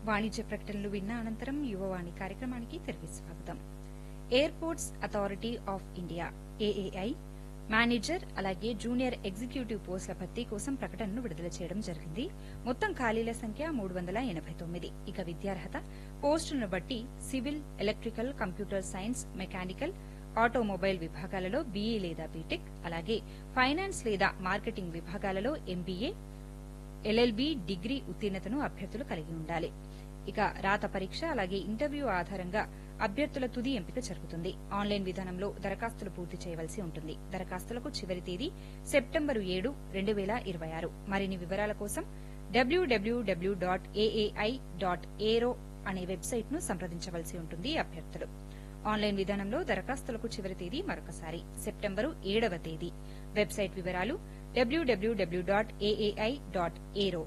వాణిజ్య ప్రకటనలు విన్న అనంతరం యువవాణి కార్యక్రమానికి తిరిగి స్వాగతం airports authority of India AAI manager అలాగే జూనియర్ ఎగ్జిక్యూటివ్ పోస్టుల భర్తీ కోసం ప్రకటనను విడుదల చేయడం జరిగింది మొత్తం ఖాళీల సంఖ్య మూడు వందల ఎనబై తొమ్మిది ఇక విద్యార్హత పోస్టులను బట్టి civil electrical computer science mechanical automobile విభాగాలలో బీఈ లేదా బీటెక్ అలాగే ఫైనాన్స్ లేదా మార్కెటింగ్ విభాగాలలో ఎంబీఏ ఎల్ఎల్బి డిగ్రీ ఉత్తీర్ణతను అభ్యర్థులు కలిగి ఉండాలి ఇక రాత పరీక్ష అలాగే ఇంటర్వ్యూ ఆధారంగా అభ్యర్థుల తుది ఎంపిక జరుగుతుంది ఆన్లైన్ విధానంలో దరఖాస్తులు పూర్తి చేయవలసి ఉంటుంది దరఖాస్తులకు చివరి తేదీ సెప్టెంబరు ఏడు రెండు వేల ఇరవై ఆరు మరిన్ని వివరాల కోసం WWW dot AAI dot aero అనే వెబ్సైట్ ను సంప్రదించవలసి ఉంటుంది అభ్యర్థులు ఆన్లైన్ విధానంలో దరఖాస్తులకు చివరి తేదీ మరొకసారి సెప్టెంబరు ఏడవ తేదీ వెబ్సైట్ వివరాలు డబ్ల్యూడబ్ల్యూడబ్ల్యూ డాట్ ఏఏఐ డాట్ ఏరో